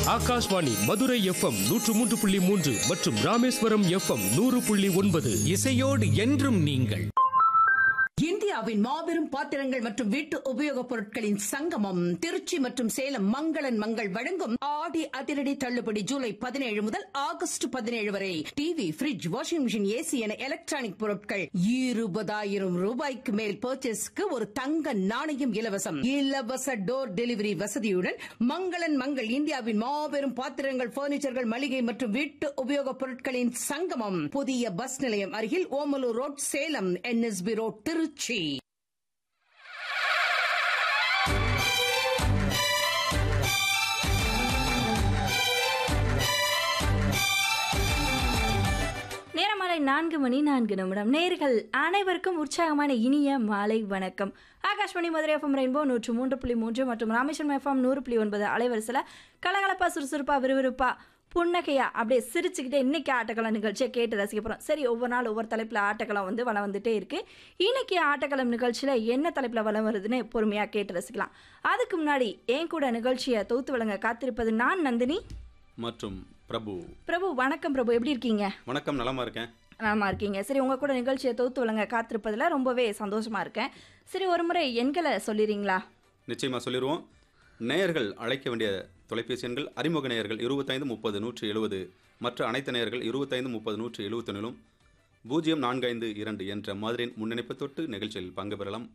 Akashvani Madurai FM நூற்று மூன்று புள்ளி மூன்று மற்றும் ராமேஸ்வரம் எஃப்எம் நூறு புள்ளி ஒன்பது இசையோடு என்றும் நீங்கள் இந்தியாவின் மாபெரும் பாத்திரங்கள் மற்றும் வீட்டு உபயோகப் பொருட்களின் சங்கமம் திருச்சி மற்றும் சேலம் மங்களன் மங்கள் வழங்கும் ஆடி அதிரடி தள்ளுபடி ஜூலை பதினேழு முதல் ஆகஸ்ட் பதினேழு வரை TV fridge washing machine AC என எலக்ட்ரானிக் பொருட்கள் இருபதாயிரம் ரூபாய்க்கு மேல் பர்ச்சேஸ்க்கு ஒரு தங்க நாணயம் இலவசம் இலவச டோர் டெலிவரி வசதியுடன் மங்களன் மங்கள் இந்தியாவின் மாபெரும் பாத்திரங்கள் பர்னிச்சர்கள் மளிகை மற்றும் வீட்டு உபயோகப் பொருட்களின் சங்கமம் புதிய பஸ் நிலையம் அருகில் Omalur road Salem NSB road Tiruchi நேரமாலை நான்கு மணி நான்கு நிமிடம் நேர்கள் அனைவருக்கும் உற்சாகமான இனிய மாலை வணக்கம் ஆகாஷ்வாணி மதுரை எஃப்எம் ரெயின்போ நூற்று மூன்று புள்ளி மூன்று மற்றும் ராமேஸ்வரம் எஃப்எம் நூறு புள்ளி ஒன்பது அலைவரிசையில் கலகலப்பா சுறுசுறுப்பா விறுவிறுப்பா புன்னகையா அப்படியே சிரிச்சுக்கிட்டே இன்னைக்கு ஆட்டக்களம் நிகழ்ச்சியை கேட்டு ரசிக்க போகிறோம் சரி ஒவ்வொரு நாள் ஒவ்வொரு தலைப்பில் ஆட்டக்களம் வந்து வளம் வந்துட்டே இருக்கு இன்னைக்கு ஆட்டக்களம் நிகழ்ச்சியில் என்ன தலைப்பில் வளம் வருதுன்னு பொறுமையாக கேட்டு ரசிக்கலாம் அதுக்கு முன்னாடி என் கூட நிகழ்ச்சியை தொகுத்து வழங்க காத்திருப்பது நான் நந்தினி மற்றும் பிரபு பிரபு வணக்கம் பிரபு எப்படி இருக்கீங்க வணக்கம் நலமா இருக்கேன் நலமா இருக்கீங்க சரி உங்க கூட நிகழ்ச்சியை தொகுத்து வழங்க காத்திருப்பதில் ரொம்பவே சந்தோஷமா இருக்கேன் சரி ஒரு முறை எண்களை சொல்லிடுறீங்களா நிச்சயமா சொல்லிடுவோம் நேயர்கள் அழைக்க வேண்டிய தொலைபேசி எண்கள் அறிமுக நேயர்கள் இருபத்தைந்து முப்பது நூற்றி எழுபது மற்ற அனைத்து நேயர்கள் இருபத்தைந்து முப்பது நூற்றி எழுபத்தொன்னிலும் பூஜ்ஜியம் நான்கு ஐந்து இரண்டு என்ற மாதிரியின் முன்னிணைப்பு தொட்டு நிகழ்ச்சியில் பங்கு பெறலாம்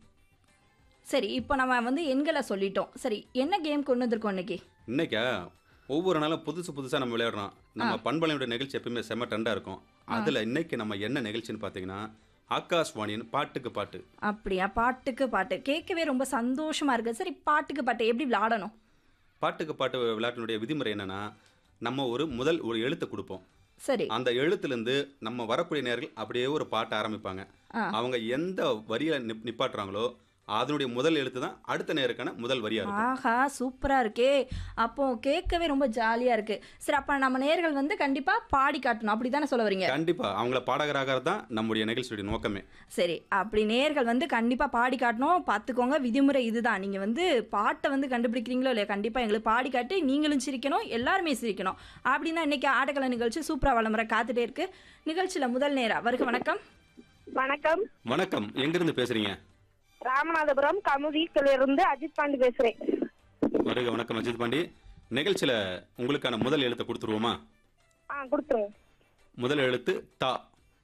சரி இப்போ நம்ம வந்து எண்களை சொல்லிட்டோம் சரி என்ன கேம் கொண்டு வந்திருக்கோம் இன்னைக்கு இன்னைக்கா ஒவ்வொரு நாளும் புதுசு புதுசாக நம்ம விளையாடுறோம் நம்ம பண்பலையோட நிகழ்ச்சி எப்பயுமே செம்ம டண்டா இருக்கும் அதில் இன்னைக்கு நம்ம என்ன நிகழ்ச்சின்னு பார்த்தீங்கன்னா ஆகாஷ்வாணியின் பாட்டுக்கு பாட்டு அப்படியா பாட்டுக்கு பாட்டு கேட்கவே ரொம்ப சந்தோஷமா இருக்கு சரி பாட்டுக்கு பாட்டு எப்படி விளையாடணும் பாட்டுக்கு பாட்டு விளையாட்டினுடைய விதிமுறை என்னன்னா நம்ம ஒரு முதல் ஒரு எழுத்து கொடுப்போம் சரி அந்த எழுத்துலேருந்து நம்ம வரக்கூடிய நேர்கள் அப்படியே ஒரு பாட்டை ஆரம்பிப்பாங்க ஆ. அவங்க எந்த வரியில நிப் நிப்பாட்டுறாங்களோ அதனுடைய முதல் எழுத்து தான் அடுத்த நேருக்கான முதல் வரியா இருக்கும் ஆஹா சூப்பரா இருக்கே அப்போ கேட்கவே ரொம்ப ஜாலியா இருக்கு சரி அப்ப நம்ம நேர்கள் வந்து கண்டிப்பா பாடி காட்டணும் அப்படிதானே சொல்ல வரீங்க கண்டிப்பா அவங்கள பாடகராக தான் நம்முடைய நிகழ்ச்சியுடைய நோக்கமே சரி அப்படி நேர்கள் வந்து கண்டிப்பா பாடி காட்டணும் பார்த்துக்கோங்க விதிமுறை இதுதான் நீங்க வந்து பாட்டை வந்து கண்டுபிடிக்கிறீங்களோ இல்லையா கண்டிப்பா எங்களுக்கு பாடி காட்டி நீங்களும் சிரிக்கணும் எல்லாருமே சிரிக்கணும் அப்படின்னா இன்னைக்கு ஆட்டக்கலை நிகழ்ச்சி சூப்பரா வளமுறை காத்துட்டே இருக்கு நிகழ்ச்சியில முதல் நேரா வருக வணக்கம் வணக்கம் வணக்கம் எங்கிருந்து பேசுறீங்க ராமநாதபுரம் கமுதியில இருந்து அஜித் பாண்டி பேசுறேன் வருக வணக்கம் அஜித் பாண்டி நிகழ்ச்சியில உங்களுக்கான முதல் எழுத்தை கொடுத்துருவோமா ஆ கொடுத்துருங்க முதல் எழுத்து தா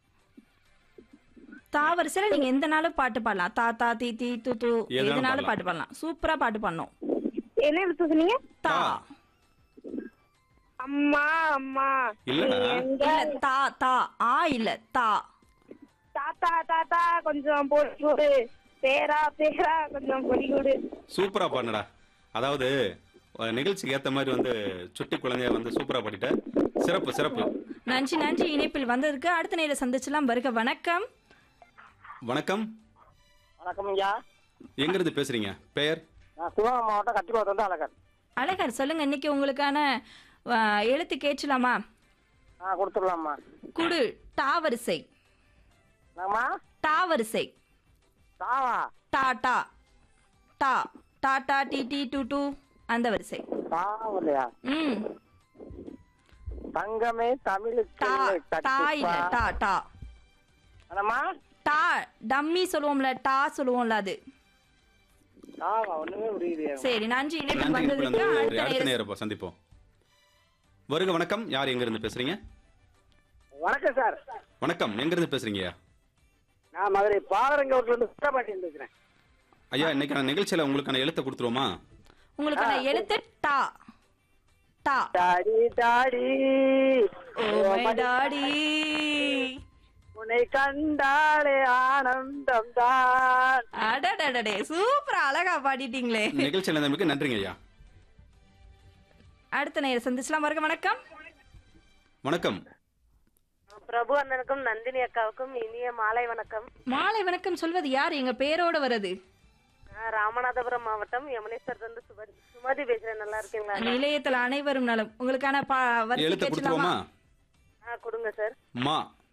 தாவரிசையில நீங்க எந்த நாளும் பாட்டு பாடலாம் தா தா தி தி து து எதுனாலும் எதனாலும் பாடலாம். பாட்டு பாடலாம் சூப்பரா பாட்டு பண்ணோம் என்ன எழுத்து சொன்னீங்க தா அம்மா அம்மா இல்லடா. நீ எங்க இல்ல தா தா ஆ இல்ல தா தாத்தா தாத்தா கொஞ்சம் பொடி கொடு பேரா பேரா கொஞ்சம் பொடி கொடு சூப்பரா பாடுனடா அதாவது அஹ், நிகழ்ச்சிக்கு ஏத்த மாதிரி வந்து சுட்டி குழந்தைய வந்து சூப்பரா பாடிட்ட சிறப்பு சிறப்பு நன்றி நன்றி இணைப்பில் வந்ததுக்கு அடுத்த நேரம் சந்திச்சலாம் வருக வணக்கம் வணக்கம் வணக்கம் ஐயா எங்கிருந்து பேசுறீங்க பெயர் நான் சிவகங்கை மாவட்டம் கட்டிக்கோட்டை வந்து அழகர் அழகர் சொல்லுங்க இன்னைக்கு உங்களுக்கான ஆ, எழுத்து கேட்கலாமா ஆ கொடுத்துடலாம்மா குடு டாவரிசை என்னம்மா டாவரிசை தாவா டா டா டா டா டா டி டி டு டு அந்த வரிசை தாவா இல்லையா ம் தங்கமே தமிழுக்கு டா டா இல்ல டா டா என்னம்மா டா டம்மி சொல்லுவோம்ல டா சொல்லுவோம்ல அது தாவா ஒண்ணுமே புரியுது சரி நன்றி இணைப்பில் நன்றி வந்ததுக்கு நன்றி. அடுத்த அடுத்த நேரம் நேரம் சந்திப்போம் வருக வணக்கம் யார் எங்கிருந்து பேசுறீங்க வணக்கம் சார் வணக்கம் எங்கிருந்து பேசுறீங்கய்யா நான் மதுரை பாலரங்கோட்டில இருந்து சுத்தப்பாட்டியம் பேசுறேன் ஐயா இன்னைக்கான நிகழ்ச்சியில உங்களுக்கான எழுத்தை கொடுத்துருவோமா உங்களுக்கான எழுத்து டா டா daddy daddy oh my daddy உன்னை கண்டாலே ஆனந்தம் தான் அடடடடே சூப்பரா அழகா பாடிட்டீங்களே நிகழ்ச்சியில இருந்தமைக்கு நன்றிங்க ஐயா அடுத்த நேரம் சந்திச்சலாம் வருக வணக்கம் வணக்கம் பிரபு அண்ணனுக்கும் நந்தினி அக்காவுக்கும் இனிய மாலை வணக்கம் மாலை வணக்கம் சொல்வது யார் எங்க பேரோட வருது நான் ராமநாதபுரம் மாவட்டம் யமுனேஸ்வரத்துல சுமதி சுமதி பேசுறேன் நல்லா இருக்கீங்களா நிலையத்தில் அனைவரும் நலம் உங்களுக்கான பா- வரிசை எழுத்தை கேட்கலாமா கொடுத்துருவோமா ஆ கொடுங்க சார் மா